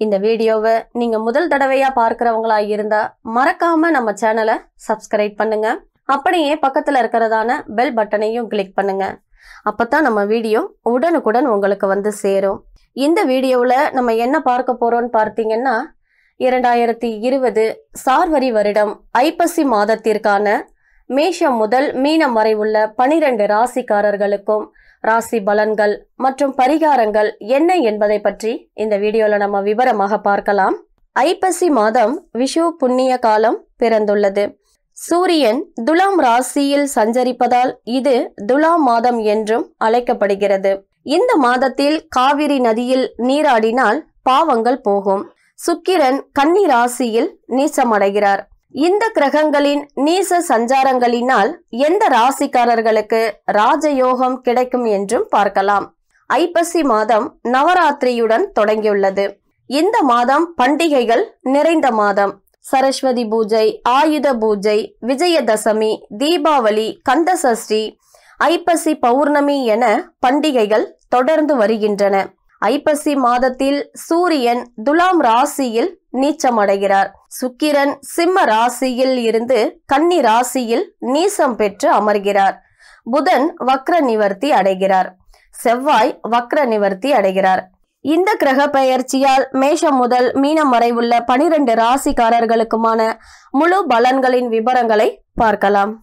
இந்த வீடியோவை நீங்க முதல் தடவையா பார்க்கறவங்களா இருந்தா மறக்காம நம்ம சேனலை சப்ஸ்கிரைப் பண்ணுங்க அப்படியே பக்கத்துல இருக்கிறதான பெல் பட்டனையும் கிளிக் பண்ணுங்க அப்பதான் நம்ம வீடியோ உடனுக்குடன் உங்களுக்கு வந்து சேரும் இந்த வீடியோவில் நம்ம என்ன பார்க்க போறோம்னு பார்த்தீங்கன்னா இரண்டாயிரத்தி இருபது சார்வரி வருடம் ஐப்பசி மாதத்திற்கான மேஷம் முதல் மீனம் வரை உள்ள பனிரெண்டு ராசிக்காரர்களுக்கும் ராசி பலன்கள் மற்றும் பரிகாரங்கள் என்ன என்பதை பற்றி இந்த வீடியோல நம்ம விவரமாக பார்க்கலாம் ஐப்பசி மாதம் விஷு புண்ணிய காலம் பிறந்துள்ளது சூரியன் துலாம் ராசியில் சஞ்சரிப்பதால் இது துலாம் மாதம் என்றும் அழைக்கப்படுகிறது இந்த மாதத்தில் காவிரி நதியில் நீராடினால் பாவங்கள் போகும் சுக்கிரன் கன்னி ராசியில் நீச்சமடைகிறார் இந்த கிரகங்களின் நீச சஞ்சாரங்களினால் எந்த ராசிக்காரர்களுக்கு ராஜயோகம் கிடைக்கும் என்றும் பார்க்கலாம் ஐப்பசி மாதம் நவராத்திரியுடன் தொடங்கியுள்ளது இந்த மாதம் பண்டிகைகள் நிறைந்த மாதம் சரஸ்வதி பூஜை ஆயுத பூஜை விஜயதசமி தீபாவளி கந்தசஷ்டி ஐப்பசி பௌர்ணமி என பண்டிகைகள் தொடர்ந்து வருகின்றன ஐப்பசி மாதத்தில் சூரியன் துலாம் ராசியில் நீச்சமடைகிறார் சுக்கிரன் சிம்ம ராசியில் இருந்து கன்னி ராசியில் நீசம் பெற்று அமர்கிறார் புதன் வக்ர நிவர்த்தி அடைகிறார் செவ்வாய் வக்ர நிவர்த்தி அடைகிறார் இந்த கிரக பெயர்ச்சியால் மேஷம் முதல் மீனம் வரை உள்ள பனிரெண்டு ராசிக்காரர்களுக்குமான முழு பலன்களின் விவரங்களை பார்க்கலாம்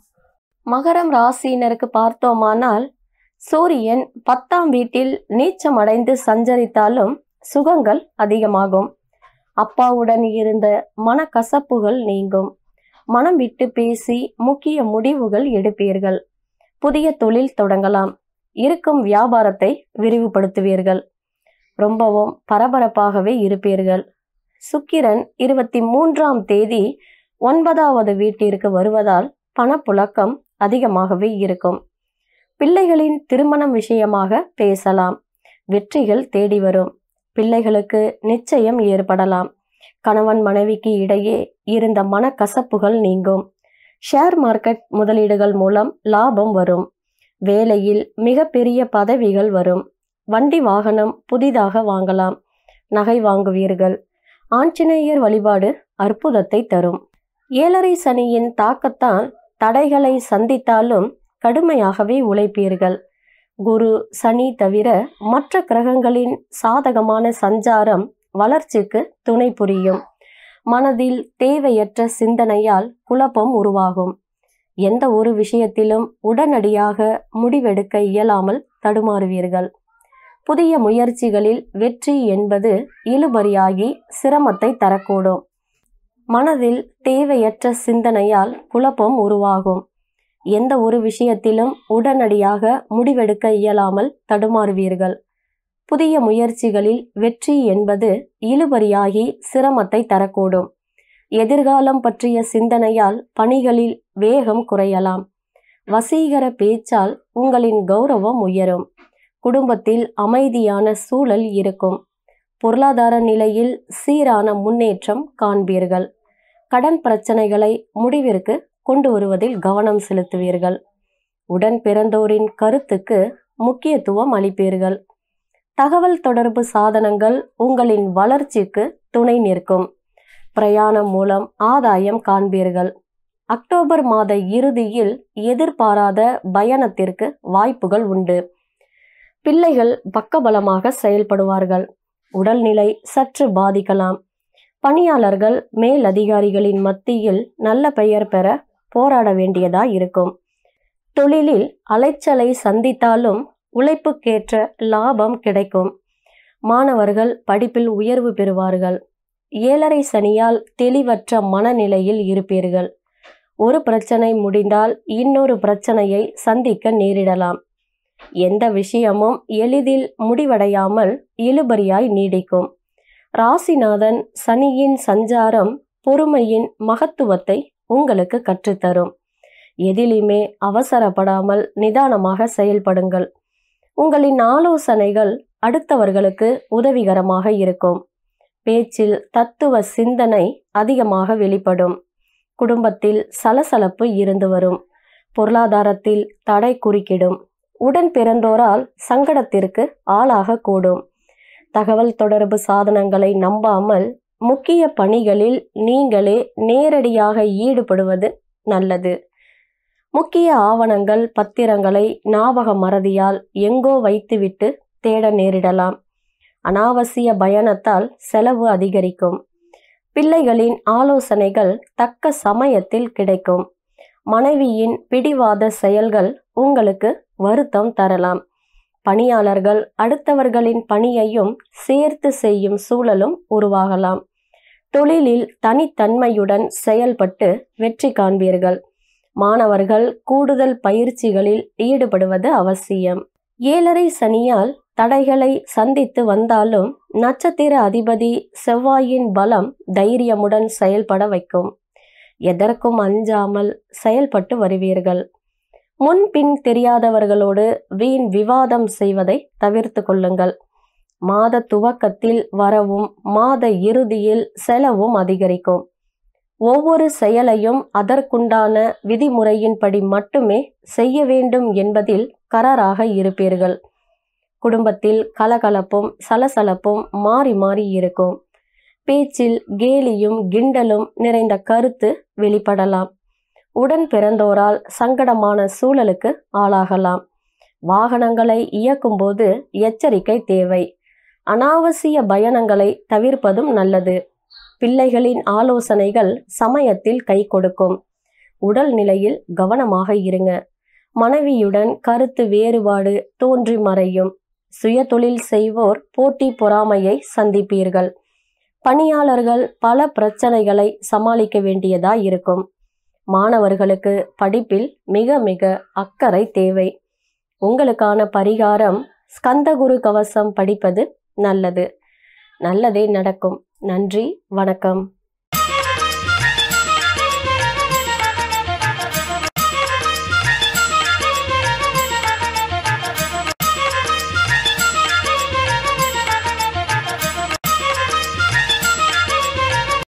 மகரம் ராசியினருக்கு பார்த்தோமானால் சூரியன் பத்தாம் வீட்டில் நீச்சமடைந்து சஞ்சரித்தாலும் சுகங்கள் அதிகமாகும் அப்பாவுடன் இருந்த மனக்கசப்புகள் நீங்கும் மனம் விட்டு பேசி முக்கிய முடிவுகள் எடுப்பீர்கள் புதிய தொழில் தொடங்கலாம் இருக்கும் வியாபாரத்தை விரிவுபடுத்துவீர்கள் ரொம்பவும் பரபரப்பாகவே இருப்பீர்கள் சுக்கிரன் இருபத்தி மூன்றாம் தேதி ஒன்பதாவது வீட்டிற்கு வருவதால் பணப்புழக்கம் அதிகமாகவே இருக்கும் பிள்ளைகளின் திருமணம் விஷயமாக பேசலாம் வெற்றிகள் தேடி வரும் பிள்ளைகளுக்கு நிச்சயம் ஏற்படலாம் கணவன் மனைவிக்கு இடையே இருந்த மனக்கசப்புகள் நீங்கும் ஷேர் மார்க்கெட் முதலீடுகள் மூலம் லாபம் வரும் வேலையில் மிகப்பெரிய பதவிகள் வரும் வண்டி வாகனம் புதிதாக வாங்கலாம் நகை வாங்குவீர்கள் ஆஞ்சநேயர் வழிபாடு அற்புதத்தை தரும் ஏழரை சனியின் தாக்கத்தால் தடைகளை சந்தித்தாலும் கடுமையாகவே உழைப்பீர்கள் குரு சனி தவிர மற்ற கிரகங்களின் சாதகமான சஞ்சாரம் வளர்ச்சிக்கு துணை புரியும் மனதில் தேவையற்ற சிந்தனையால் குழப்பம் உருவாகும் எந்த ஒரு விஷயத்திலும் உடனடியாக முடிவெடுக்க இயலாமல் தடுமாறுவீர்கள் புதிய முயற்சிகளில் வெற்றி என்பது இழுபறியாகி சிரமத்தை தரக்கூடும் மனதில் தேவையற்ற சிந்தனையால் குழப்பம் உருவாகும் எந்த ஒரு விஷயத்திலும் உடனடியாக முடிவெடுக்க இயலாமல் தடுமாறுவீர்கள் புதிய முயற்சிகளில் வெற்றி என்பது இழுபறியாகி சிரமத்தை தரக்கூடும் எதிர்காலம் பற்றிய சிந்தனையால் பணிகளில் வேகம் குறையலாம் வசீகர பேச்சால் உங்களின் கௌரவம் உயரும் குடும்பத்தில் அமைதியான சூழல் இருக்கும் பொருளாதார நிலையில் சீரான முன்னேற்றம் காண்பீர்கள் கடன் பிரச்சனைகளை முடிவிற்கு கொண்டு வருவதில் கவனம் செலுத்துவீர்கள் உடன் பிறந்தோரின் கருத்துக்கு முக்கியத்துவம் அளிப்பீர்கள் தகவல் தொடர்பு சாதனங்கள் உங்களின் வளர்ச்சிக்கு துணை நிற்கும் பிரயாணம் மூலம் ஆதாயம் காண்பீர்கள் அக்டோபர் மாத இறுதியில் எதிர்பாராத பயணத்திற்கு வாய்ப்புகள் உண்டு பிள்ளைகள் பக்கபலமாக செயல்படுவார்கள் உடல்நிலை சற்று பாதிக்கலாம் பணியாளர்கள் மேல் அதிகாரிகளின் மத்தியில் நல்ல பெயர் பெற போராட வேண்டியதா இருக்கும் தொழிலில் அலைச்சலை சந்தித்தாலும் உழைப்புக்கேற்ற லாபம் கிடைக்கும் மாணவர்கள் படிப்பில் உயர்வு பெறுவார்கள் ஏழரை சனியால் தெளிவற்ற மனநிலையில் இருப்பீர்கள் ஒரு பிரச்சனை முடிந்தால் இன்னொரு பிரச்சனையை சந்திக்க நேரிடலாம் எந்த விஷயமும் எளிதில் முடிவடையாமல் இழுபறியாய் நீடிக்கும் ராசிநாதன் சனியின் சஞ்சாரம் பொறுமையின் மகத்துவத்தை உங்களுக்கு கற்றுத்தரும் எதிலுமே அவசரப்படாமல் நிதானமாக செயல்படுங்கள் உங்களின் ஆலோசனைகள் அடுத்தவர்களுக்கு உதவிகரமாக இருக்கும் பேச்சில் தத்துவ சிந்தனை அதிகமாக வெளிப்படும் குடும்பத்தில் சலசலப்பு இருந்து வரும் பொருளாதாரத்தில் தடை குறுக்கிடும் உடன் பிறந்தோரால் சங்கடத்திற்கு ஆளாக கூடும் தகவல் தொடர்பு சாதனங்களை நம்பாமல் முக்கிய பணிகளில் நீங்களே நேரடியாக ஈடுபடுவது நல்லது முக்கிய ஆவணங்கள் பத்திரங்களை ஞாபக மறதியால் எங்கோ வைத்துவிட்டு தேட நேரிடலாம் அனாவசிய பயணத்தால் செலவு அதிகரிக்கும் பிள்ளைகளின் ஆலோசனைகள் தக்க சமயத்தில் கிடைக்கும் மனைவியின் பிடிவாத செயல்கள் உங்களுக்கு வருத்தம் தரலாம் பணியாளர்கள் அடுத்தவர்களின் பணியையும் சேர்த்து செய்யும் சூழலும் உருவாகலாம் தொழிலில் தனித்தன்மையுடன் செயல்பட்டு வெற்றி காண்பீர்கள் மாணவர்கள் கூடுதல் பயிற்சிகளில் ஈடுபடுவது அவசியம் ஏழரை சனியால் தடைகளை சந்தித்து வந்தாலும் நட்சத்திர அதிபதி செவ்வாயின் பலம் தைரியமுடன் செயல்பட வைக்கும் எதற்கும் அஞ்சாமல் செயல்பட்டு வருவீர்கள் முன்பின் தெரியாதவர்களோடு வீண் விவாதம் செய்வதை தவிர்த்து கொள்ளுங்கள் மாத துவக்கத்தில் வரவும் மாத இறுதியில் செலவும் அதிகரிக்கும் ஒவ்வொரு செயலையும் அதற்குண்டான விதிமுறையின்படி மட்டுமே செய்ய வேண்டும் என்பதில் கராராக இருப்பீர்கள் குடும்பத்தில் கலகலப்பும் சலசலப்பும் மாறி மாறி இருக்கும் பேச்சில் கேலியும் கிண்டலும் நிறைந்த கருத்து வெளிப்படலாம் உடன் பிறந்தோரால் சங்கடமான சூழலுக்கு ஆளாகலாம் வாகனங்களை இயக்கும்போது எச்சரிக்கை தேவை அனாவசிய பயணங்களை தவிர்ப்பதும் நல்லது பிள்ளைகளின் ஆலோசனைகள் சமயத்தில் கை கொடுக்கும் உடல் நிலையில் கவனமாக இருங்க மனைவியுடன் கருத்து வேறுபாடு தோன்றி மறையும் சுயதொழில் செய்வோர் போட்டி பொறாமையை சந்திப்பீர்கள் பணியாளர்கள் பல பிரச்சனைகளை சமாளிக்க வேண்டியதா இருக்கும் மாணவர்களுக்கு படிப்பில் மிக மிக அக்கறை தேவை உங்களுக்கான பரிகாரம் ஸ்கந்தகுரு கவசம் படிப்பது நல்லது நல்லதே நடக்கும் நன்றி வணக்கம்